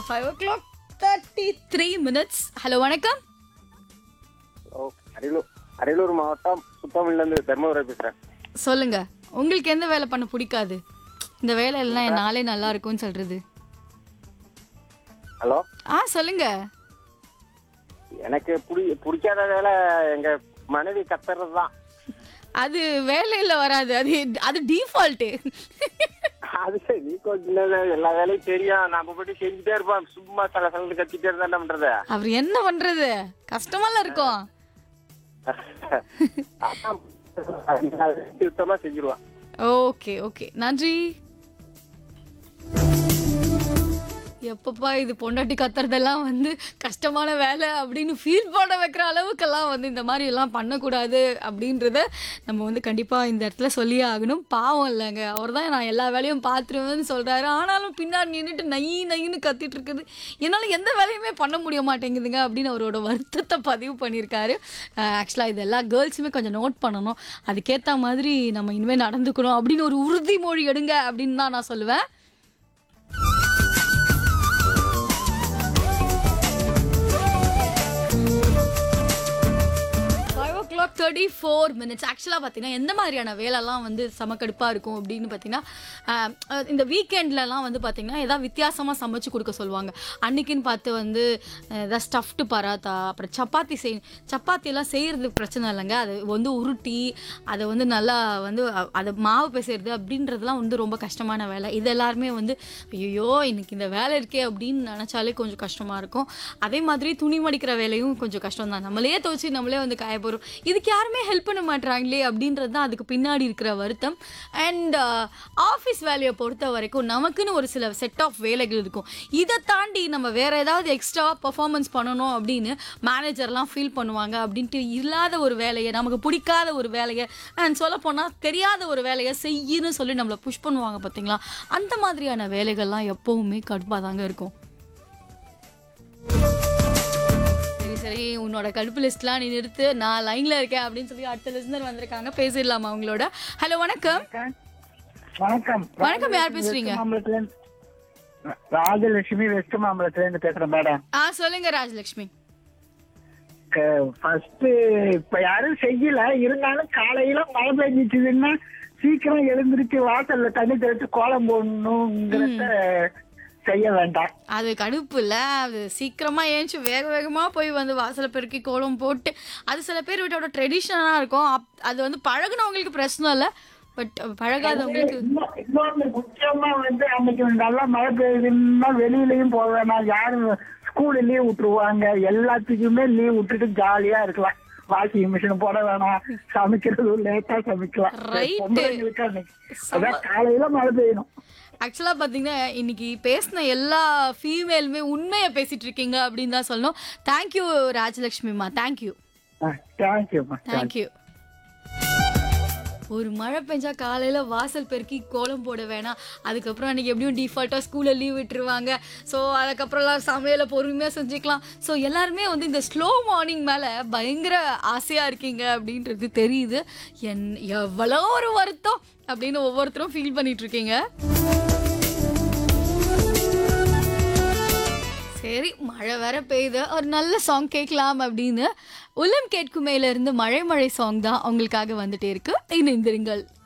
Five o'clock thirty three minutes hello வணக்கம் ஓ அரியலூர் அரியலூர் மாவட்டம் சுத்தமிழ்லேருந்து தர்மபுரி பேசுகிறேன் சொல்லுங்க உங்களுக்கு எந்த வேலை பண்ண பிடிக்காது இந்த வேலை எல்லாம் என் நாளே நல்லா இருக்கும்னு சொல்றது ஹலோ ஆ சொல்லுங்க எனக்கு பிடி பிடிக்காத வேலை எங்கள் மனைவி கத்துறது தான் அது வேலையில வராது அது அது டிஃபால்ட்டு அது சரி கொஞ்ச நேரம் எல்லா வேலையும் தெரியும் நம்ம போட்டு செஞ்சுட்டே இருப்போம் சும்மா சில சில கத்திட்டே இருந்தா என்ன பண்றது அவர் என்ன பண்றது கஷ்டமால இருக்கும் அதான் சுத்தமா செஞ்சிருவான் ஓகே ஓகே நன்றி எப்பப்பா இது பொண்டாட்டி கத்துறதெல்லாம் வந்து கஷ்டமான வேலை அப்படின்னு ஃபீல் பண்ண வைக்கிற அளவுக்கெல்லாம் வந்து இந்த மாதிரி எல்லாம் பண்ணக்கூடாது அப்படின்றத நம்ம வந்து கண்டிப்பாக இந்த இடத்துல சொல்லியே ஆகணும் பாவம் இல்லைங்க அவர் தான் நான் எல்லா வேலையும் பார்த்துருவேன்னு சொல்கிறாரு ஆனாலும் பின்னாடி நின்றுட்டு நை நைன்னு கத்திட்டு இருக்குது என்னால் எந்த வேலையுமே பண்ண முடிய மாட்டேங்குதுங்க அப்படின்னு அவரோட வருத்தத்தை பதிவு பண்ணியிருக்காரு ஆக்சுவலாக இது எல்லா கேர்ள்ஸுமே கொஞ்சம் நோட் பண்ணணும் அதுக்கேற்ற மாதிரி நம்ம இனிமேல் நடந்துக்கணும் அப்படின்னு ஒரு உறுதிமொழி எடுங்க அப்படின்னு தான் நான் சொல்லுவேன் five o'clock thirty four minutes ஆக்சுவலாக பார்த்தீங்கன்னா எந்த மாதிரியான வேலைலாம் வந்து சமக்கடுப்பாக இருக்கும் அப்படின்னு பார்த்தீங்கன்னா ஆஹ், அஹ், இந்த வீக்கெண்ட்லலாம் வந்து பார்த்தீங்கன்னா ஏதாவது வித்தியாசமாக சமைச்சு கொடுக்க சொல்லுவாங்க அன்னைக்குன்னு பார்த்து வந்து அஹ், ஏதாவது ஸ்டஃப்டு பராத்தா அப்புறம் சப்பாத்தி செய் சப்பாத்தியெல்லாம் செய்கிறது பிரச்சனை இல்லைங்க அது வந்து உருட்டி அதை வந்து நல்லா வந்து அ- அதை மாவு பிசைறது அப்படின்றதுலாம் வந்து ரொம்ப கஷ்டமான வேலை இது எல்லாருமே வந்து ஐயோ இன்னைக்கு இந்த வேலை இருக்கே அப்படின்னு நினச்சாலே கொஞ்சம் கஷ்டமாக இருக்கும் அதே மாதிரி துணி மடிக்கிற வேலையும் கொஞ்சம் கஷ்டம் தான் நம்மளே துவச்சி நம்மளே வந்து காய போகிறோம் இதுக்கு யாருமே ஹெல்ப் பண்ண மாட்றாங்களே அப்படின்றது தான் அதுக்கு பின்னாடி இருக்கிற வருத்தம் அண்ட் ஆஃபீஸ் வேலையை பொறுத்த வரைக்கும் நமக்குன்னு ஒரு சில செட் ஆஃப் வேலைகள் இருக்கும் இதை தாண்டி நம்ம வேற ஏதாவது எக்ஸ்ட்ரா பர்ஃபார்மன்ஸ் பண்ணணும் அப்படின்னு மேனேஜர்லாம் ஃபீல் பண்ணுவாங்க அப்படின்ட்டு இல்லாத ஒரு வேலையை நமக்கு பிடிக்காத ஒரு வேலையை அண்ட் சொல்ல போனால் தெரியாத ஒரு வேலையை செய்யுன்னு சொல்லி நம்மளை புஷ் பண்ணுவாங்க பார்த்தீங்களா அந்த மாதிரியான வேலைகள்லாம் எப்பவுமே கடுப்பாக தாங்க இருக்கும் சரி சரி உன்னோட கடுப்பு லிஸ்ட்லாம் நீ நிறுத்து நான் லைன்ல இருக்கேன் அப்படின்னு சொல்லி அடுத்த லிஸ்னர் வந்திருக்காங்க பேசிடலாமா அவங்களோட ஹலோ வணக்கம் வணக்கம் வணக்கம், யார் பேசுறீங்க? வெஸ்ட் மாம்பலத்துல இருந்து- ராஜலட்சுமி வெஸ்ட் மாம்பலத்துல இருந்து பேசுறேன் மேடம் ஆ சொல்லுங்க ராஜலக்ஷ்மி ஃபர்ஸ்ட் இப்ப யாரும் செய்யல இருந்தாலும் காலையில மழை பெஞ்சிச்சுதுன்னா சீக்கிரம் எழுந்திருச்சு வாசல்ல தண்ணி தெளிச்சு கோலம் போடணுங்கிறத செய்ய வேண்டாம் அது கடுப்பு இல்லை அது சீக்கிரமா ஏஞ்சி வேக வேகமா போய் வந்து வாசலை பெருக்கி கோலம் போட்டு அது சில பேர் வீட்டோட ட்ரெடிஷனாக இருக்கும் அப்- அது வந்து பழகுனவங்களுக்கு பிரச்சனை இல்லை பட் பழகாதவங்களுக்கு இன்னொ- இன்னொன்னு முக்கியமா வந்து அன்னைக்கு நல்லா மழை பெய்யுதுன்னா வெளியிலயும் போக வேணாம் யாரும் ஸ்கூல் லீவ் விட்டுருவாங்க எல்லாத்துக்குமே லீவ் விட்டுட்டு ஜாலியா இருக்கலாம் வாஷிங் மிஷின் போட வேணாம் சமைக்கிறது லேட்டா சமைக்கலாம் Right. பொம்பளைங்களுக்கு அன்னைக்கு அதான் காலையில மழை பெய்யணும் ஆக்சுவலாக பார்த்தீங்கன்னா இன்னைக்கு பேசின எல்லா ஃபீமேலுமே உண்மையை பேசிட்டு இருக்கீங்க அப்படின்னு தான் சொல்லணும் தேங்க்யூ ராஜலக்ஷ்மிமா தேங்க்யூ தேங்க்யூம்மா தேங்க்யூ ஒரு மழை பெஞ்சா காலையில் வாசல் பெருக்கி கோலம் போட வேணாம் அதுக்கப்புறம் அன்றைக்கி எப்படியும் டிஃபால்ட்டாக ஸ்கூலில் லீவ் விட்டுருவாங்க ஸோ அதுக்கப்புறம்லாம் சமையலை பொறுமையாக செஞ்சுக்கலாம் ஸோ எல்லாருமே வந்து இந்த ஸ்லோ மார்னிங் மேலே பயங்கர ஆசையாக இருக்கீங்க அப்படின்றது தெரியுது என் எவ்வளோ ஒரு வருத்தம் அப்படின்னு ஒவ்வொருத்தரும் ஃபீல் பண்ணிட்டு இருக்கீங்க சரி மழை வேற பெய்யுது ஒரு நல்ல சாங் கேட்கலாம் அப்படின்னு உலம் கேட்கும் மேல இருந்து மழை மழை சாங் தான் உங்களுக்காக வந்துட்டே இருக்கு இணைந்திருங்கள்